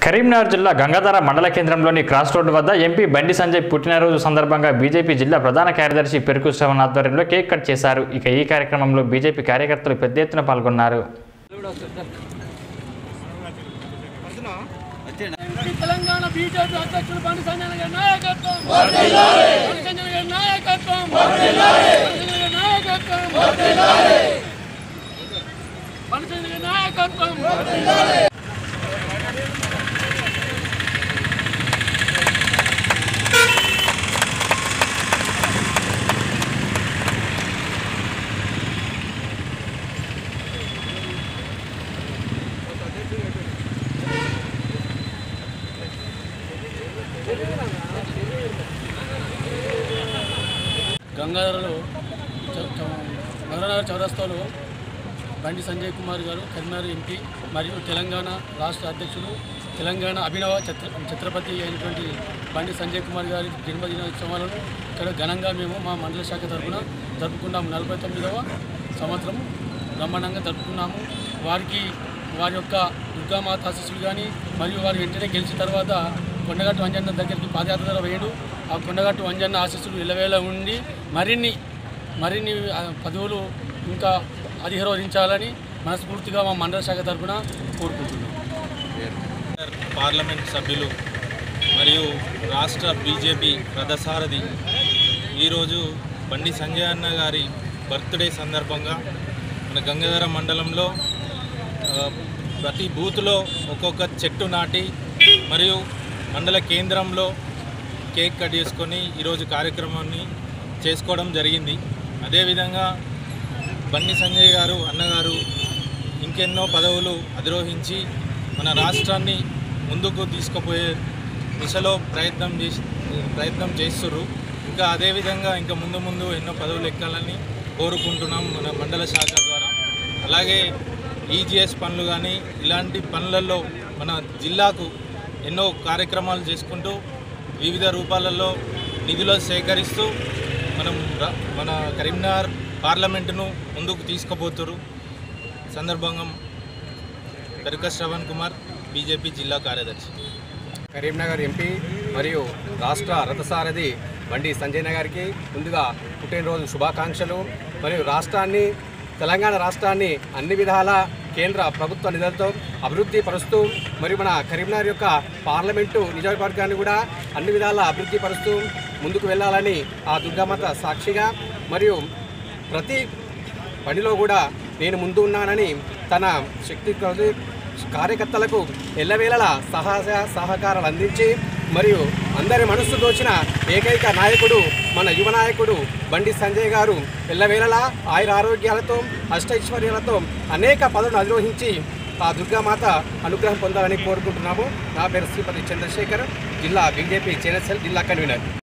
కరీంనగర్ జిల్లా గంగాధర మండల కేంద్రంలోని క్రాస్ రోడ్డు వద్ద ఎంపీ బండి సంజయ్ పుట్టినరోజు సందర్భంగా బీజేపీ జిల్లా ప్రధాన కార్యదర్శి పెరుకు శ్రవణ్ ఆధ్వర్యంలో కేక్ కట్ చేశారు ఇక ఈ కార్యక్రమంలో బీజేపీ కార్యకర్తలు పెద్ద ఎత్తున పాల్గొన్నారు తెలంగాణ బీజేపీ అధ్యక్షుడు బండి సంజయ్ గారి నాయకత్వం బండి సంజయ్ గారి నాయకత్వం బండి సంజయ్ గారి నాయకత్వం బండి సంజయ్ గారి నాయకత్వం గంగాధరలో చ- చ- నగరనగర్ చౌరస్తాలో బండి సంజయ్ కుమార్ గారు కరీంనగర్ ఎంపీ మరియు తెలంగాణ రాష్ట్ర అధ్యక్షులు తెలంగాణ అభినవ ఛత్ర ఛత్రపతి అయినటువంటి బండి సంజయ్ కుమార్ గారి జన్మదినోత్సవాలను ఇక్కడ ఘనంగా మేము మా మండల శాఖ తరఫున జరుపుకున్నాము నలభై తొమ్మిదవ సంవత్సరం బ్రహ్మాండంగా జరుపుకున్నాము వారికి వారి యొక్క దుర్గామాత ఆశీస్సులు కానీ మరియు వారు వెంటనే గెలిచిన తర్వాత కొండగట్టు అంజన్న దగ్గరికి పాదయాత్ర వేయడు ఆ కొండగట్టు అంజన్న ఆశీస్సులు ఇలవేళ ఉండి మరిన్ని మరిన్ని ఆ, పదవులు ఇంకా అధిరోహించాలని మనస్ఫూర్తిగా మా మండల శాఖ తరఫున కోరుకుంటున్నాం పార్లమెంట్ సభ్యులు మరియు రాష్ట్ర బీజేపీ రథసారథి ఈరోజు బండి సంజయ్ అన్న గారి బర్త్డే సందర్భంగా మన గంగాధర మండలంలో ఆ, ప్రతి బూత్లో ఒక్కొక్క చెట్టు నాటి మరియు మండల కేంద్రంలో కేక్ కట్ చేసుకొని ఈరోజు కార్యక్రమాన్ని చేసుకోవడం జరిగింది అదేవిధంగా బండి సంజయ్ గారు అన్నగారు ఇంకెన్నో పదవులు అధిరోహించి మన రాష్ట్రాన్ని ముందుకు తీసుకుపోయే దిశలో ప్రయత్నం చేసి ప్రయత్నం చేస్తుర్రు ఇంకా అదేవిధంగా ఇంకా ముందు ముందు ఎన్నో పదవులు ఎక్కాలని కోరుకుంటున్నాం మన మండల శాఖ ద్వారా అలాగే ఈజీఎస్ పనులు కానీ ఇలాంటి పనులలో మన జిల్లాకు ఎన్నో కార్యక్రమాలు చేసుకుంటూ వివిధ రూపాలలో నిధులు సేకరిస్తూ మనం ర- మన కరీంనగర్ పార్లమెంటును ముందుకు తీసుకుపోతున్నారు సందర్భంగా పెరుక శ్రవణ్ కుమార్ బీజేపీ జిల్లా కార్యదర్శి కరీంనగర్ ఎంపీ మరియు రాష్ట్ర రథసారథి బండి సంజయ్ గారికి ముందుగా పుట్టినరోజు శుభాకాంక్షలు మరియు రాష్ట్రాన్ని తెలంగాణ రాష్ట్రాన్ని అన్ని విధాల కేంద్ర ప్రభుత్వ నిధులతో అభివృద్ధి పరుస్తూ మరియు మన కరీంనగర్ యొక్క పార్లమెంటు నియోజకవర్గాన్ని కూడా అన్ని విధాల అభివృద్ధి పరుస్తూ ముందుకు వెళ్ళాలని ఆ దుర్గామాత సాక్షిగా మరియు ప్రతి పనిలో కూడా నేను ముందు ఉన్నానని తన శక్తి కొలది కార్యకర్తలకు ఎల్లవేళలా సహాయ సహకారాలు అందించి మరియు అందరి మనస్సు దోచిన ఏకైక నాయకుడు మన యువ నాయకుడు బండి సంజయ్ గారు ఎల్లవేళలా ఆయుర ఆరోగ్యాలతో అష్టైశ్వర్యాలతో అనేక పదవులను అధిరోహించి ఆ దుర్గామాత అనుగ్రహం పొందాలని కోరుకుంటున్నాము నా పేరు శ్రీపతి చంద్రశేఖర్ జిల్లా బీజేపీ చేనసెల్ జిల్లా కన్వీనర్